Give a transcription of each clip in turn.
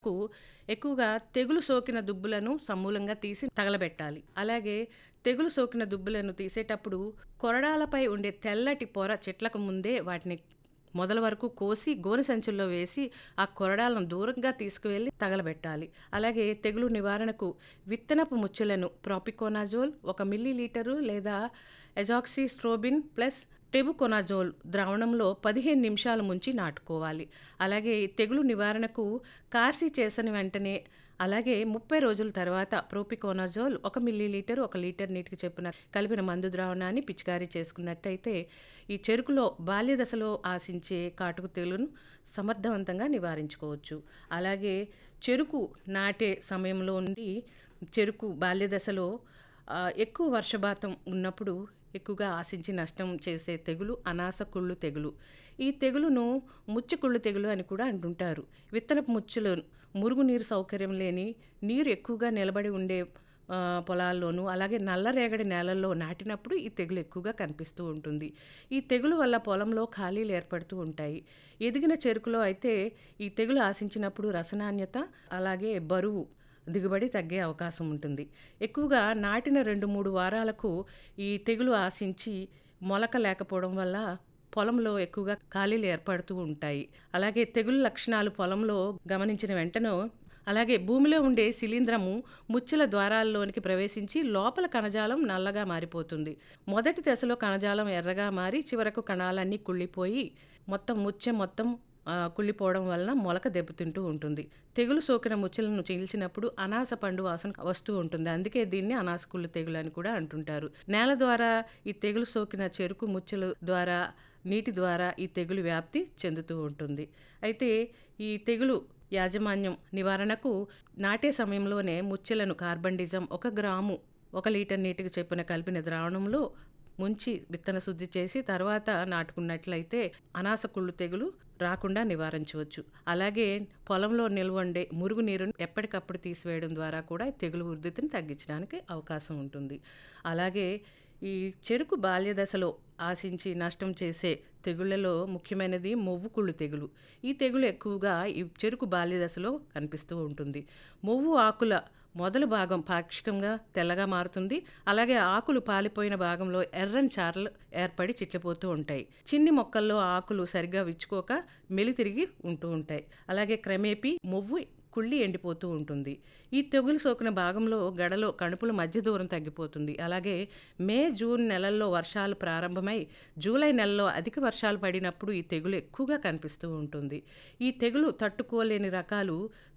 కు ఎక్కువగా తెగులు సోకిన దుబ్బులను సమూలంగా తీసి తగలబెట్టాలి. అలాగే తెగులు సోకిన దుబ్బులను తీసేటప్పుడు కొరడాలపై ఉండే తెల్లటి పొర చెట్లకు ముందే వాటిని మొదల వరకు కోసి గోనె సంచుల్లో వేసి ఆ కొరడాలను దూరంగా తీసుకువెళ్ళి తగలబెట్టాలి. అలాగే తెగులు నివారణకు విత్తనపు ముచ్చెలను ప్రాపికోనాజోల్ ఒక మిల్లీ లీటరు లేదా ఎజాక్సిస్ట్రోబిన్ ప్లస్ టెబుకొనాజోల్ ద్రావణంలో 15 నిమిషాలు ముంచి నాటుకోవాలి. అలాగే తెగులు నివారణకు కార్సి చేసిన వెంటనే అలాగే 30 రోజుల తర్వాత ప్రోపికోనాజోల్ ఒక మిల్లీ లీటరు ఒక లీటర్ నీటికి చొప్పున కలిపిన మందు ద్రావణాన్ని పిచికారీ చేసుకున్నట్టయితే ఈ చెరుకులో బాల్య దశలో ఆశించే కాటుక తెగులును సమర్థవంతంగా నివారించుకోవచ్చు. అలాగే చెరుకు నాటే సమయంలో నుండి చెరుకు బాల్య దశలో ఆహ్, ఎక్కువ వర్షపాతం ఉన్నప్పుడు ఎక్కువగా ఆశించి నష్టం చేసే తెగులు అనాస కుళ్ళు తెగులు. ఈ తెగులును ముచ్చు కుళ్ళు తెగులు అని కూడా అంటుంటారు. విత్తనపు ముచ్చులు మురుగునీరు సౌకర్యం లేని, నీరు ఎక్కువగా నిలబడి ఉండే ఆహ్, పొలాల్లోనూ అలాగే నల్లరేగడి నేలల్లో నాటినప్పుడు ఈ తెగులు ఎక్కువగా కనిపిస్తూ ఉంటుంది. ఈ తెగులు వల్ల పొలంలో ఖాళీలు ఏర్పడుతూ ఉంటాయి. ఎదిగిన చెరుకులో అయితే ఈ తెగులు ఆశించినప్పుడు రసనాణ్యత అలాగే బరువు దిగుబడి తగ్గే అవకాశం ఉంటుంది. ఎక్కువగా నాటిన 2, 3 వారాలకు ఈ తెగులు ఆశించి మొలక లేకపోవడం వల్ల పొలంలో ఎక్కువగా ఖాళీలు ఏర్పడుతూ ఉంటాయి. అలాగే తెగులు లక్షణాలు పొలంలో గమనించిన వెంటనే అలాగే భూమిలో ఉండే శిలీంధ్రము ముచ్చెల ద్వారాల్లోనికి ప్రవేశించి లోపల కణజాలం నల్లగా మారిపోతుంది. మొదటి దశలో కణజాలం ఎర్రగా మారి చివరకు కణాలన్నీ కుళ్ళిపోయి మొత్తం ముచ్చె మొత్తం ఆహ్, కుళ్ళిపోవడం వలన మొలక దెబ్బతింటూ ఉంటుంది. తెగులు సోకిన ముచ్చెలను చీల్చినప్పుడు అనాస పండు వాసన వస్తూ ఉంటుంది. అందుకే దీన్ని అనాస కుళ్ళు తెగులు అని కూడా అంటుంటారు. నేల ద్వారా ఈ తెగులు సోకిన చెరుకు ముచ్చెల ద్వారా నీటి ద్వారా ఈ తెగులు వ్యాప్తి చెందుతూ ఉంటుంది. అయితే ఈ తెగులు యాజమాన్యం నివారణకు నాటే సమయంలోనే ముచ్చెలను కార్బండిజం ఒక గ్రాము ఒక లీటర్ నీటికి చొప్పున కలిపిన ద్రావణంలో ముంచి విత్తన శుద్ధి చేసి తర్వాత నాటుకున్నట్లయితే అనాస కుళ్ళు తెగులు రాకుండా నివారించవచ్చు. అలాగే పొలంలో నిల్వుండే మురుగునీరును ఎప్పటికప్పుడు తీసివేయడం ద్వారా కూడా తెగులు ఉధృతిని తగ్గించడానికి అవకాశం ఉంటుంది. అలాగే ఈ చెరుకు బాల్య దశలో ఆశించి నష్టం చేసే తెగుళ్లలో ముఖ్యమైనది మొవ్వు కుళ్ళు తెగులు. ఈ తెగులు ఎక్కువగా ఈ చెరుకు బాల్య దశలో కనిపిస్తూ ఉంటుంది. మొవ్వు ఆకుల మొదలు భాగం పాక్షికంగా తెల్లగా మారుతుంది. అలాగే ఆకులు పాలిపోయిన భాగంలో ఎర్రని చారలు ఏర్పడి చిట్లిపోతూ ఉంటాయి. చిన్ని మొక్కల్లో ఆకులు సరిగ్గా విచ్చుకోక మెలితిరిగి ఉంటూ ఉంటాయి. అలాగే క్రమేపీ మొవ్వు కుళ్ళి ఎండిపోతూ ఉంటుంది. ఈ తెగులు సోకిన భాగంలో గడలో కణుపుల మధ్య దూరం తగ్గిపోతుంది. అలాగే మే, జూన్ నెలల్లో వర్షాలు ప్రారంభమై జూలై నెలలో అధిక వర్షాలు పడినప్పుడు ఈ తెగులు ఎక్కువగా కనిపిస్తూ ఉంటుంది. ఈ తెగులు తట్టుకోలేని రకాలు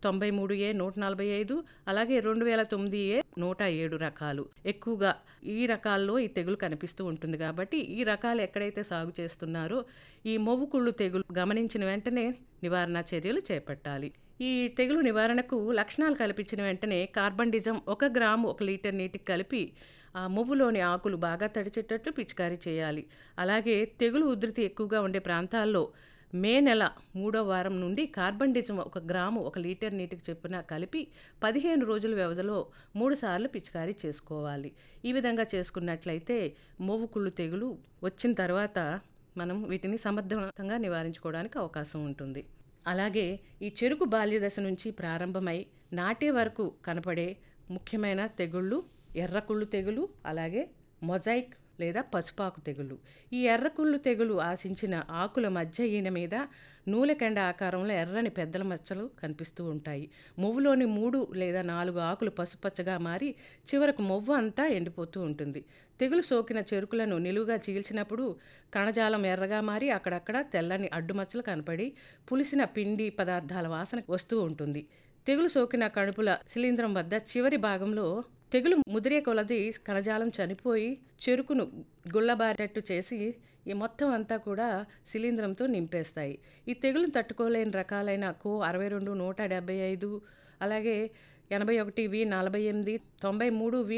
93 ఏ, 145 అలాగే 2009 ఏ, 107 రకాలు. ఎక్కువగా ఈ రకాల్లో ఈ తెగులు కనిపిస్తూ ఉంటుంది కాబట్టి ఈ రకాలు ఎక్కడైతే సాగు చేస్తున్నారో ఈ మొవ్వు కుళ్ళు తెగులు గమనించిన వెంటనే నివారణ చర్యలు చేపట్టాలి. ఈ తెగులు నివారణకు లక్షణాలు కనిపించిన వెంటనే కార్బండిజం ఒక గ్రాము ఒక లీటర్ నీటికి కలిపి ఆ మొవ్వులోని ఆకులు బాగా తడిచేటట్లు పిచికారీ చేయాలి. అలాగే తెగులు ఉధృతి ఎక్కువగా ఉండే ప్రాంతాల్లో మే నెల మూడో వారం నుండి కార్బండిజం ఒక గ్రాము ఒక లీటర్ నీటికి చొప్పున కలిపి 15 రోజుల వ్యవధిలో 3 సార్లు పిచికారీ చేసుకోవాలి. ఈ విధంగా చేసుకున్నట్లయితే మొవ్వు కుళ్ళు తెగులు వచ్చిన తర్వాత మనం వీటిని సమర్థవంతంగా నివారించుకోవడానికి అవకాశం ఉంటుంది. అలాగే ఈ చెరుకు బాల్య దశ నుంచి ప్రారంభమై నాటే వరకు కనపడే ముఖ్యమైన తెగుళ్లు ఎర్ర కుళ్ళు తెగులు, అలాగే మొజాయిక్ లేదా పసుపాకు తెగులు. ఈ ఎర్ర కుళ్ళు తెగులు ఆశించిన ఆకుల మధ్య ఈన మీద నూలెకెండ ఆకారంలో ఎర్రని పెద్దల మచ్చలు కనిపిస్తూ ఉంటాయి. మొవ్వులోని 3 లేదా 4 ఆకులు పసుపచ్చగా మారి చివరకు మొవ్వు అంతా ఎండిపోతూ ఉంటుంది. తెగులు సోకిన చెరుకులను నిలువుగా చీల్చినప్పుడు కణజాలం ఎర్రగా మారి అక్కడక్కడ తెల్లని అడ్డుమచ్చలు కనపడి పులిసిన పిండి పదార్థాల వాసన వస్తూ ఉంటుంది. తెగులు సోకిన కణుపుల శిలీంధ్రం వద్ద చివరి భాగంలో తెగులు ముదిరే కొలది కణజాలం చనిపోయి చెరుకును గుల్లబారేటట్టు చేసి ఈ మొత్తం అంతా కూడా శిలీంధ్రంతో నింపేస్తాయి. ఈ తెగులును తట్టుకోలేని రకాలైన కో 62, 175 అలాగే 81 వి 48, 93 వి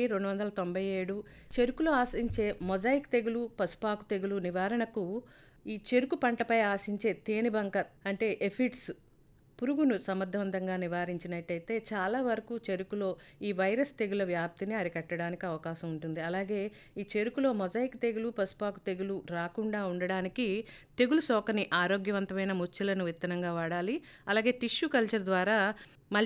297 చెరుకులో ఆశించే మొజాయిక్ తెగులు, పసుపాకు తెగులు నివారణకు ఈ చెరుకు పంటపై ఆశించే తేనెబంక అంటే ఎఫిడ్స్ పురుగును సమర్థవంతంగా నివారించినట్టయితే చాలా వరకు చెరుకులో ఈ వైరస్ తెగుల వ్యాప్తిని అరికట్టడానికి అవకాశం ఉంటుంది అలాగే ఈ చెరుకులో మొజాయిక్ తెగులు పసుపాకు తెగులు రాకుండా ఉండడానికి తెగులు సోకని ఆరోగ్యవంతమైన ముచ్చెలను విత్తనంగా వాడాలి అలాగే టిష్యూ కల్చర్ ద్వారా